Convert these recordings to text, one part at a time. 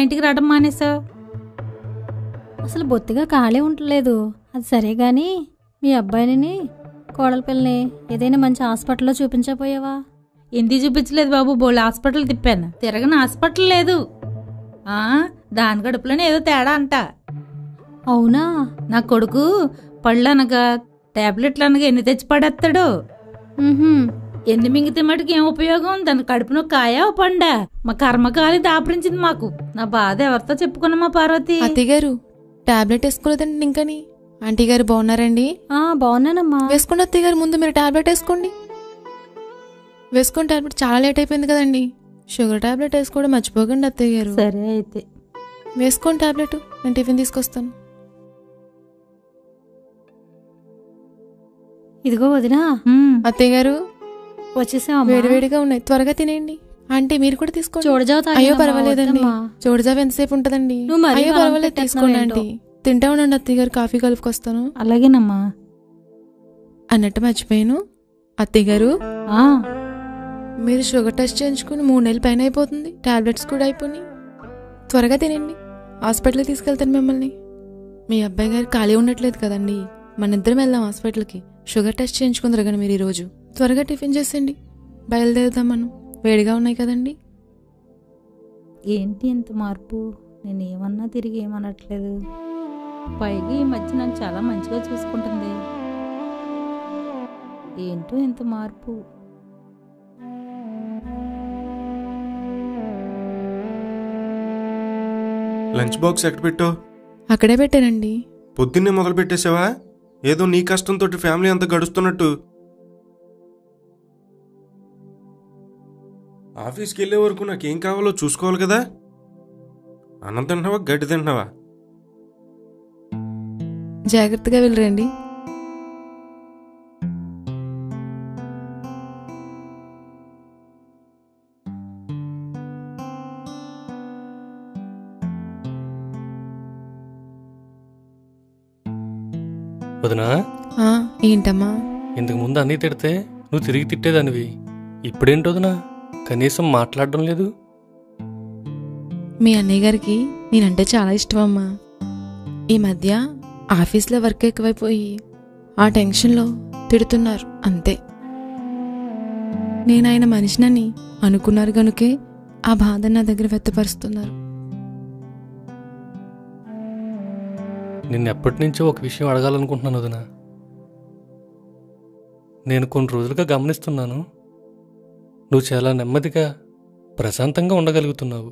ఇంటికి రావడం మానేసావు అసలు బొత్తిగా ఖాళీ ఉండలేదు అది సరే గాని మీ అబ్బాయిని కోడల పిల్లని ఏదైనా మంచి హాస్పిటల్లో చూపించపోయావా ఎందుకు చూపించలేదు బాబు బోల్ హాస్పిటల్ తిప్పాను తిరగని హాస్పిటల్ లేదు ఆ దాని కడుపులోనే ఏదో తేడా అంట అవునా నా కొడుకు పళ్ళు అనగా టాబ్లెట్లు అనగా ఎన్ని తెచ్చి పడేస్తాడు ఉహుం. ఎన్ని మింగితే మటుకు ఏం ఉపయోగం దాని కడుపున కాయా ఓ పండా మా కర్మకాలి దాపరించింది మాకు నా బాధ ఎవరితో చెప్పుకున్నామా పార్వతి అత్తయ్య గారు టాబ్లెట్ వేసుకోలేదండి ఇంకని ఆంటీ గారు బాగున్నారండి ఆ బాగున్నానమ్మా వేసుకోండి అత్తయ్య గారు ముందు మీరు టాబ్లెట్ వేసుకోండి వేసుకోండి టాబ్లెట్ చాలా లేట్ అయిపోయింది కదండి షుగర్ టాబ్లెట్ వేసుకోవడం మర్చిపోకండి అత్తయ్య గారు సరే అయితే వేసుకోండి టాబ్లెట్ నేను టిఫిన్ తీసుకొస్తాను ఇదిగో వదినా ఉమ్, అత్తయ్య గారు వచ్చేసావమ్మా వేడివేడిగా ఉన్నాయి త్వరగా తినేయండి ఆంటీ మీరు కూడా తీసుకోండి చూడజావు అయ్యో పర్వాలేదండి చూడజావ ఎంతసేపు ఉంటదండి నువ్వు మరీ అయ్యో బలం పర్వాలేదు తీసుకోండి పెట్టేస్తున్నావు ఆంటీ తింటా ఉండండి అత్తయ్య గారు కాఫీ కలుపుకొస్తాను అలాగేనమ్మా అన్నట్టు మర్చిపోయాను అత్తయ్య గారు ఆ, మీరు షుగర్ టెస్ట్ చేయించుకుని మూడు నెలలు పైన అయిపోతుంది టాబ్లెట్స్ కూడా అయిపోయినాయి త్వరగా తినండి హాస్పిటల్కి తీసుకెళ్తాను మిమ్మల్ని మీ అబ్బాయి గారు ఖాళీ ఉండట్లేదు కదండి మన ఇద్దరం వెళ్దాం హాస్పిటల్కి షుగర్ టెస్ట్ చేయించుకుందరు కానీ మీరు ఈరోజు త్వరగా టిఫిన్ చేసేయండి బయలుదేరుదాం మనం వేడిగా ఉన్నాయి కదండి ఏంటి ఇంత మార్పు నేను ఏమన్నా తిరిగి ఏమనట్లేదు పైగా ఈ మధ్య నన్ను చాలా మంచిగా చూసుకుంటుంది ఏంటో ఇంత మార్పు లంచ్ బాక్స్ ఎక్కడ పెట్టావు అక్కడే పెట్టానండి పొద్దున్నే మొదలు పెట్టేశావా ఏదో నీ కష్టంతో ఫ్యామిలీ అంతా గడుస్తున్నట్టు ఆఫీస్కి వెళ్ళే వరకు నాకేం కావాలో చూసుకోవాలి కదా అన్నం తింటున్నావా గడ్డి తింటున్నావా జాగ్రత్తగా వెళ్ళరండి వదినా ఆ, ఏంటమ్మా ఇంతకు ముందు అన్నీ తిడితే నువ్వు తిరిగి తిట్టేదానివి ఇప్పుడేంటి వదినా కనీసం మాట్లాడడం లేదు మీ అన్నయ్య గారికి నేనంటే చాలా ఇష్టం అమ్మా ఈ మధ్య ఆఫీస్లో వర్క్ ఎక్కువైపోయి ఆ టెన్షన్లో తిడుతున్నారు అంతే నేను ఆయన మనిషినని అనుకున్నారు గనుకే ఆ బాధ నా దగ్గర వ్యక్తపరుస్తున్నారు నిన్ను ఎప్పటి నుంచో ఒక విషయం అడగాలనుకుంటున్నాను వదినా నేను కొన్ని రోజులుగా గమనిస్తున్నాను నువ్వు చాలా నెమ్మదిగా ప్రశాంతంగా ఉండగలుగుతున్నావు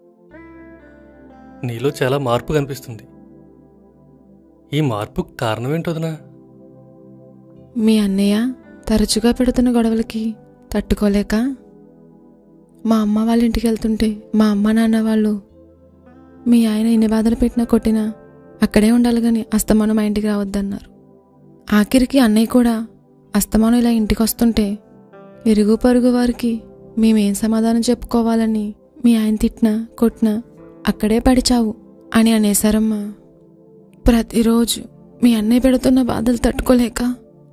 నీలో చాలా మార్పు కనిపిస్తుంది ఈ మార్పుకు కారణం ఏంటి వదినా మీ అన్నయ్య తరచుగా పెడుతున్న గొడవలకి తట్టుకోలేక మా అమ్మ వాళ్ళ ఇంటికి వెళ్తుంటే మా అమ్మ నాన్న వాళ్ళు మీ ఆయన ఎన్ని బాధలు పెట్టినా కొట్టినా అక్కడే ఉండాలి కానీ అస్తమానం మా ఇంటికి రావద్దన్నారు ఆఖరికి అన్నయ్య కూడా అస్తమానం ఇలా ఇంటికి వస్తుంటే ఇరుగు పరుగు వారికి మేమేం సమాధానం చెప్పుకోవాలని మీ ఆయన తిట్టినా కొట్టినా అక్కడే పడిచావు అని అనేశారమ్మా ప్రతిరోజు మీ అన్నయ్య పెడుతున్న బాధలు తట్టుకోలేక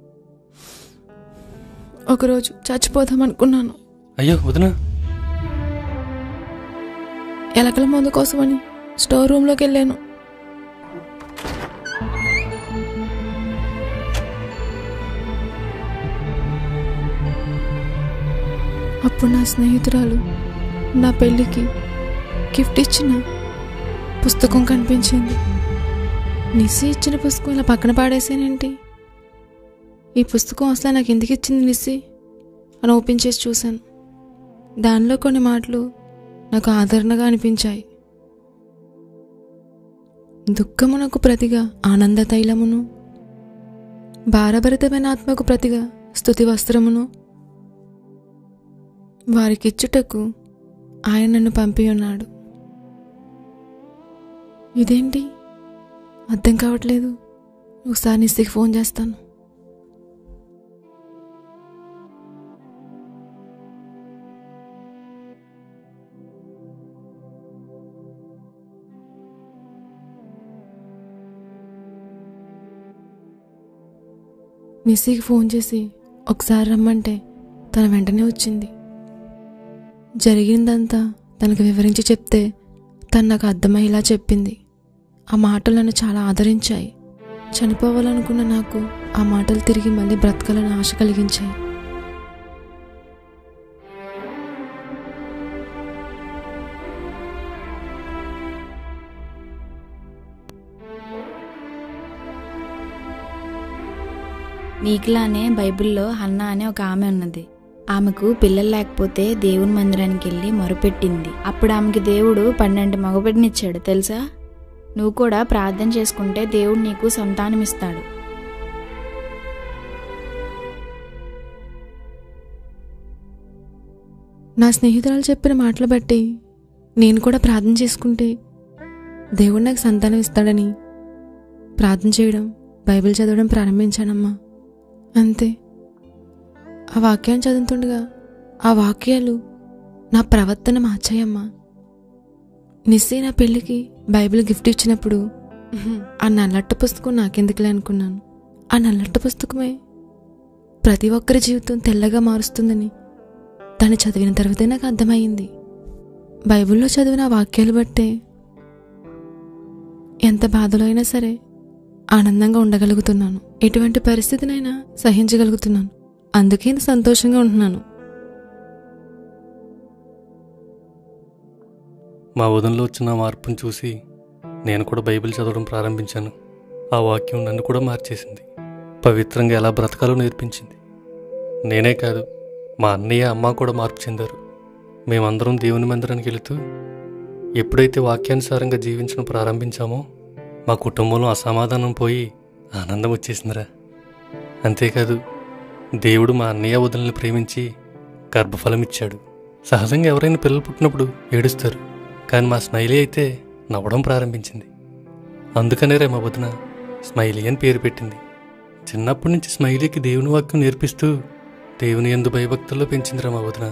ఒకరోజు చచ్చిపోదాం అనుకున్నాను అయ్యో వదినా ఎలకల మందు కోసమని స్టోర్ రూమ్లోకి వెళ్ళాను అప్పుడు నా స్నేహితురాలు నా పెళ్ళికి గిఫ్ట్ ఇచ్చిన పుస్తకం కనిపించింది నిస్సి ఇచ్చిన పుస్తకం ఇలా పక్కన పాడేసానేంటి ఈ పుస్తకం అసలు నాకు ఎందుకు ఇచ్చింది నిస్సి అని ఓపెన్ చేసి చూశాను దానిలో కొన్ని మాటలు నాకు ఆదరణగా అనిపించాయి దుఃఖమునకు ప్రతిగా ఆనంద తైలమును భారభరితమైన ఆత్మకు ప్రతిగా స్థుతి వస్త్రమును వారికిచ్చుటకు ఆయన నన్ను పంపి ఉన్నాడు ఇదేంటి అర్థం కావట్లేదు ఒకసారి నిస్సికి ఫోన్ చేస్తాను నిస్సికి ఫోన్ చేసి ఒకసారి రమ్మంటే తన వెంటనే వచ్చింది జరిగిందంతా తనకు వివరించి చెప్తే తను నాకు అర్థమయ్యేలా చెప్పింది ఆ మాటలు నన్ను చాలా ఆదరించాయి చనిపోవాలనుకున్న నాకు ఆ మాటలు తిరిగి మళ్ళీ బ్రతకాలని ఆశ కలిగించాయి నీకులానే బైబిల్లో హన్నా అనే ఒక ఆమె ఉన్నది ఆమెకు పిల్లలు లేకపోతే దేవుని మందిరానికి వెళ్ళి మొరుపెట్టింది అప్పుడు ఆమెకి దేవుడు పన్నెండు మగబిడ్డనిచ్చాడు తెలుసా నువ్వు కూడా ప్రార్థన చేసుకుంటే దేవుడు నీకు సంతానం ఇస్తాడు నా స్నేహితురాలు చెప్పిన మాటలు బట్టి నేను కూడా ప్రార్థన చేసుకుంటే దేవుడు నాకు సంతానం ఇస్తాడని ప్రార్థన చేయడం బైబిల్ చదవడం ప్రారంభించానమ్మా అంతే ఆ వాక్యాన్ని చదువుతుండగా ఆ వాక్యాలు నా ప్రవర్తన మార్చాయమ్మా నిస్సే నా పెళ్ళికి బైబిల్ గిఫ్ట్ ఇచ్చినప్పుడు "ఉహుం, ఆ నల్లట్ట పుస్తకం నాకెందుకులే అనుకున్నాను ఆ నల్లట్ట పుస్తకమే ప్రతి ఒక్కరి జీవితం తెల్లగా మారుస్తుందని దాన్ని చదివిన తర్వాతే నాకు అర్థమైంది బైబిల్లో చదివిన ఆ వాక్యాలు బట్టే ఎంత బాధలో అయినా సరే ఆనందంగా ఉండగలుగుతున్నాను ఎటువంటి పరిస్థితినైనా సహించగలుగుతున్నాను అందుకే ఇంత సంతోషంగా ఉంటున్నాను మా వదంలో వచ్చిన మార్పును చూసి నేను కూడా బైబిల్ చదవడం ప్రారంభించాను ఆ వాక్యం నన్ను కూడా మార్చేసింది పవిత్రంగా ఎలా బ్రతకాలో నేర్పించింది నేనే కాదు మా అన్నయ్య అమ్మ కూడా మార్పు చెందారు మేమందరం దేవుని మందిరానికి వెళుతూ ఎప్పుడైతే వాక్యానుసారంగా జీవించడం ప్రారంభించామో మా కుటుంబంలో అసమాధానం పోయి ఆనందం వచ్చేసిందిరా అంతేకాదు దేవుడు మా అన్నయ్య వదిలిని ప్రేమించి గర్భఫలం ఇచ్చాడు సహజంగా ఎవరైనా పిల్లలు పుట్టినప్పుడు ఏడుస్తారు కానీ మా స్మైలీ అయితే నవ్వడం ప్రారంభించింది అందుకనే రే మా వదిన స్మైలీ అని పేరు పెట్టింది చిన్నప్పటి నుంచి స్మైలీకి దేవుని వాక్యం నేర్పిస్తూ దేవుని ఎందు భయభక్తుల్లో పెంచిందిరా మా వదిన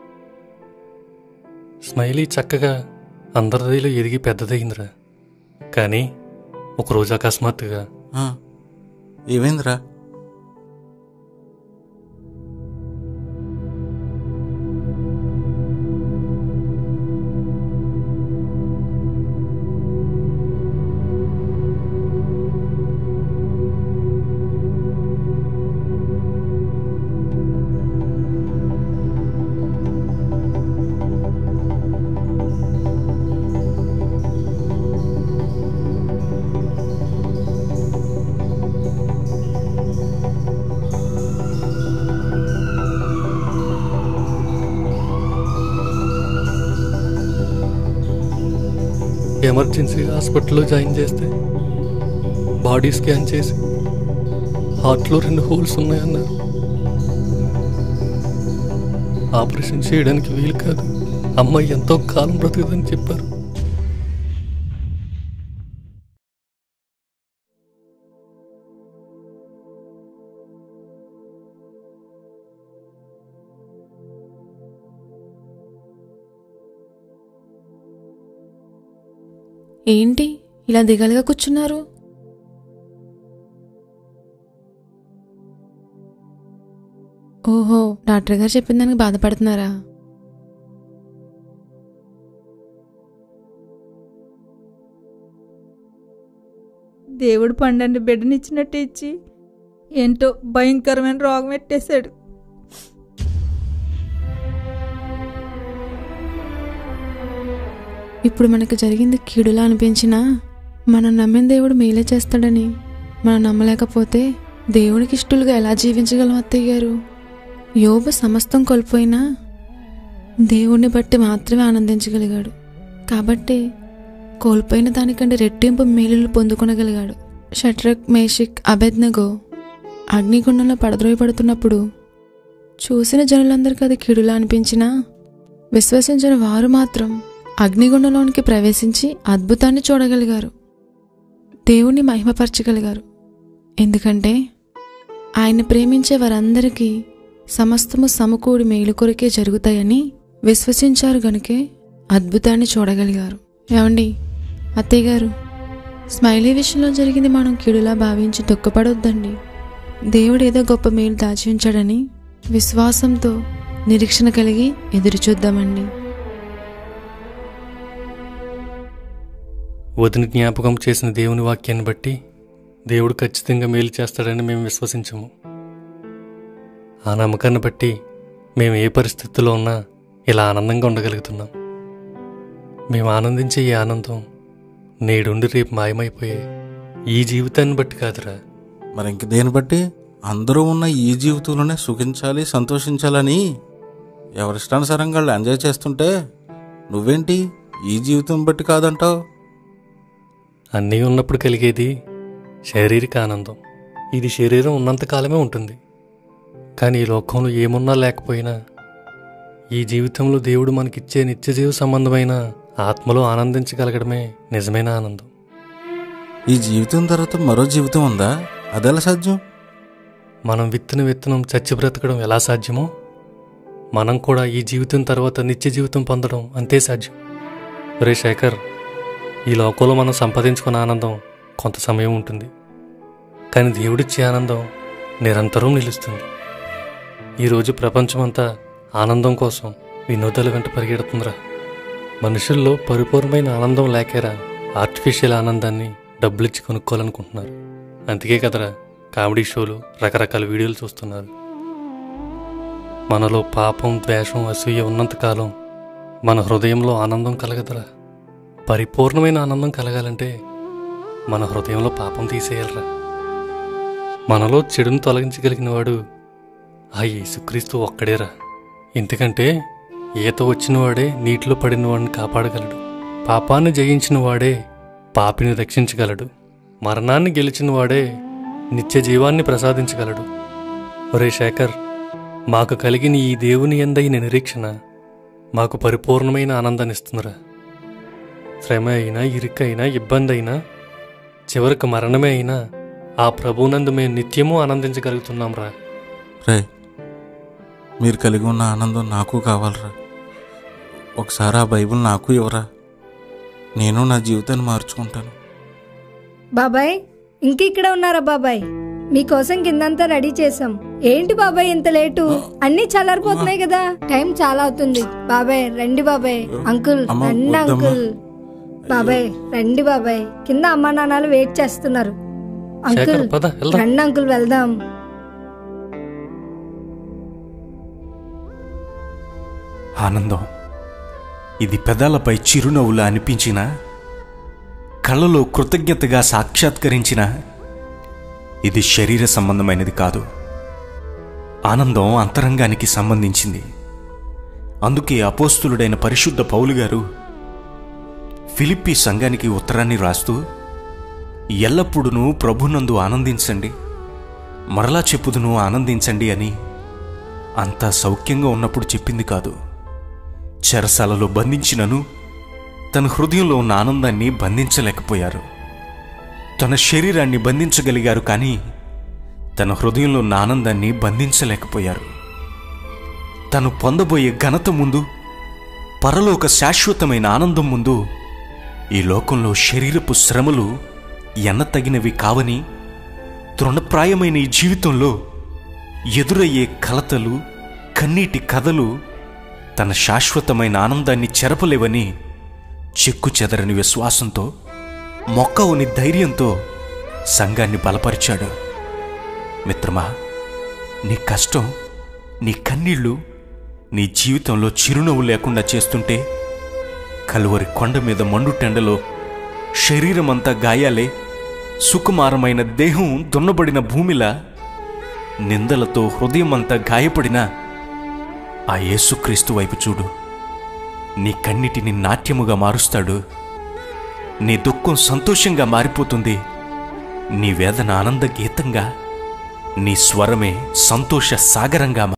స్మైలీ చక్కగా అందరిదిలో ఎదిగి పెద్దదయ్యిందిరా కానీ ఒకరోజు అకస్మాత్తుగా ఆ, ఏమైందిరా ఎమర్జెన్సీ హాస్పిటల్లో జాయిన్ చేస్తే బాడీ స్కాన్ చేసి హార్ట్లో రెండు హోల్స్ ఉన్నాయన్నారు ఆపరేషన్ చేయడానికి వీలు కాదు అమ్మాయి ఎంతో కాలం బ్రతుకుదని చెప్పారు ఏంటి ఇలా దిగాలుగా కూర్చున్నారు ఓహో డాక్టర్ గారు చెప్పిన దానికి బాధపడుతున్నారా దేవుడు పండండి బిడ్డనిచ్చినట్టు ఇచ్చి ఏంటో భయంకరమైన రోగం పెట్టేశాడు ఇప్పుడు మనకు జరిగింది కీడులా అనిపించినా మనం నమ్మిన దేవుడు మేలే చేస్తాడని మనం నమ్మలేకపోతే దేవునికి ఇష్టలుగా ఎలా జీవించగలం అత్తయ్య గారు యోబు సమస్తం కోల్పోయినా దేవుణ్ణి బట్టి మాత్రమే ఆనందించగలిగాడు కాబట్టి కోల్పోయిన దానికంటే రెట్టింపు మేలులు పొందుకొనగలిగాడు షట్రక్ మేషిక్ అబెద్నగో అగ్నిగుండంలో పడద్రోయబడుతున్నప్పుడు చూసిన జనులందరికీ అది కీడులా అనిపించినా విశ్వసించిన వారు మాత్రం అగ్నిగుండంలోనికి ప్రవేశించి అద్భుతాన్ని చూడగలిగారు దేవుణ్ణి మహిమపరచగలిగారు ఎందుకంటే ఆయన ప్రేమించే వారందరికీ సమస్తము సమకూడి మేలు కొరికే జరుగుతాయని విశ్వసించారు గనుకే అద్భుతాన్ని చూడగలిగారు ఏమండి అత్తయ్య గారు స్మైలీ విషయంలో జరిగింది మనం కీడులా భావించి దుఃఖపడొద్దండి దేవుడు ఏదో గొప్ప మేలు దాచి ఉంచాడని విశ్వాసంతో నిరీక్షణ కలిగి ఎదురు చూద్దామండి వదిన జ్ఞాపకం చేసిన దేవుని వాక్యాన్ని బట్టి దేవుడు ఖచ్చితంగా మేలు చేస్తాడని మేము విశ్వసించము ఆ నమ్మకాన్ని బట్టి మేము ఏ పరిస్థితుల్లో ఉన్నా ఇలా ఆనందంగా ఉండగలుగుతున్నాం మేము ఆనందించే ఈ ఆనందం నేడుండి రేపు మాయమైపోయే ఈ జీవితాన్ని బట్టి కాదురా మరి ఇంక దేని బట్టి అందరూ ఉన్న ఈ జీవితంలోనే సుఖించాలి సంతోషించాలని ఎవరిష్టానుసారంగా వాళ్ళు ఎంజాయ్ చేస్తుంటే నువ్వేంటి ఈ జీవితం బట్టి కాదంటావు అన్నీ ఉన్నప్పుడు కలిగేది శారీరక ఆనందం ఇది శరీరం ఉన్నంత కాలమే ఉంటుంది కానీ ఈ లోకంలో ఏమున్నా లేకపోయినా ఈ జీవితంలో దేవుడు మనకిచ్చే నిత్యజీవ సంబంధమైన ఆత్మలో ఆనందించగలగడమే నిజమైన ఆనందం ఈ జీవితం తర్వాత మరో జీవితం ఉందా అదెలా సాధ్యం మనం విత్తన విత్తనం చచ్చి బ్రతకడం ఎలా సాధ్యమో మనం కూడా ఈ జీవితం తర్వాత నిత్య జీవితం పొందడం అంతే సాధ్యం రే శేఖర్ ఈ లోకంలో మనం సంపాదించుకున్న ఆనందం కొంత సమయం ఉంటుంది కానీ దేవుడిచ్చే ఆనందం నిరంతరం నిలుస్తుంది ఈరోజు ప్రపంచమంతా ఆనందం కోసం వినోదాల వెంట పరిగెడుతుందిరా మనుషుల్లో పరిపూర్ణమైన ఆనందం లేకేరా ఆర్టిఫిషియల్ ఆనందాన్ని డబ్బులిచ్చి కొనుక్కోవాలనుకుంటున్నారు అందుకే కదరా కామెడీ షోలు రకరకాల వీడియోలు చూస్తున్నారు మనలో పాపం ద్వేషం అసూయ ఉన్నంతకాలం మన హృదయంలో ఆనందం కలగదురా పరిపూర్ణమైన ఆనందం కలగాలంటే మన హృదయంలో పాపం తీసేయాలరా మనలో చెడును తొలగించగలిగిన వాడు ఆ యేసుక్రీస్తు ఒక్కడేరా ఎందుకంటే ఈత వచ్చిన వాడే నీటిలో పడిన వాడిని కాపాడగలడు పాపాన్ని జయించిన వాడే పాపిని రక్షించగలడు మరణాన్ని గెలిచిన వాడే నిత్య జీవాన్ని ప్రసాదించగలడు ఒరే శేఖర్ మాకు కలిగిన ఈ దేవుని ఎందైన నిరీక్షణ మాకు పరిపూర్ణమైన ఆనందాన్ని ఇస్తుందిరా శ్రమ అయినా ఇరుకైనా ఇబ్బంది అయినా చివరికి మరణమే అయినా ఆ ప్రభునందు మేము నిత్యము ఆనందించగలుగుతున్నాం రా రే మీరు కలిగి ఉన్న ఆనందం నాకు కావాలరా ఒకసారి ఆ బైబిల్ నాకు ఇవ్వరా నేను నా జీవితాన్ని మార్చుకుంటాను బాబాయ్ ఇంక ఇక్కడ ఉన్నారా బాబాయ్ మీకోసం కిందంతా రెడీ చేసాం ఏంటి బాబాయ్ ఇంత లేటు అన్ని చల్లారిపోతున్నాయి కదా టైం చాలా అవుతుంది బాబాయ్ రండి బాబాయ్ అంకుల్ అమ్మ, రండి వద్దమ్మా. అంకుల్ బాబాయ్ రండి బాబాయ్ కింద అమ్మా నాన్నలు వెయిట్ చేస్తున్నారు అంకుల్ శేఖర్ పద వెళ్దాం రండి అంకుల్ వెళ్దాం ఆనందం ఇది పెదాలపై చిరునవ్వులా అనిపించిన కళ్ళలో కృతజ్ఞతగా సాక్షాత్కరించిన ఇది శరీర సంబంధమైనది కాదు ఆనందం అంతరంగానికి సంబంధించింది అందుకే అపోస్తులుడైన పరిశుద్ధ పౌలు గారు ఫిలిప్పి సంఘానికి ఉత్తరాన్ని రాస్తూ ఎల్లప్పుడూ ప్రభునందు ఆనందించండి మరలా చెప్పుదును ఆనందించండి అని అంతా సౌఖ్యంగా ఉన్నప్పుడు చెప్పింది కాదు చెరసాలలో బంధించినను తన హృదయంలో ఉన్న ఆనందాన్ని బంధించలేకపోయారు తన శరీరాన్ని బంధించగలిగారు కానీ తన హృదయంలో ఉన్న ఆనందాన్ని బంధించలేకపోయారు తను పొందబోయే ఘనత ముందు పరలోక శాశ్వతమైన ఆనందం ముందు ఈ లోకంలో శరీరపు శ్రమలు ఎన్నతగినవి కావని తృణప్రాయమైన ఈ జీవితంలో ఎదురయ్యే కలతలు కన్నీటి కథలు తన శాశ్వతమైన ఆనందాన్ని చెరపలేవని చెక్కు చెదరని విశ్వాసంతో మొక్కవుని ధైర్యంతో సంఘాన్ని బలపరిచాడు మిత్రమా నీ కష్టం నీ కన్నీళ్లు నీ జీవితంలో చిరునవ్వు లేకుండా చేస్తుంటే కలువరి కొండ మీద మండుటెండలో శరీరమంతా గాయాలే సుకుమారమైన దేహం దున్నబడిన భూమిలా నిందలతో హృదయమంతా గాయపడిన ఆ యేసుక్రీస్తు వైపు చూడు నీ కన్నిటిని నాట్యముగా మారుస్తాడు నీ దుఃఖం సంతోషంగా మారిపోతుంది నీ వేదన ఆనంద గీతంగా నీ స్వరమే సంతోష సాగరంగా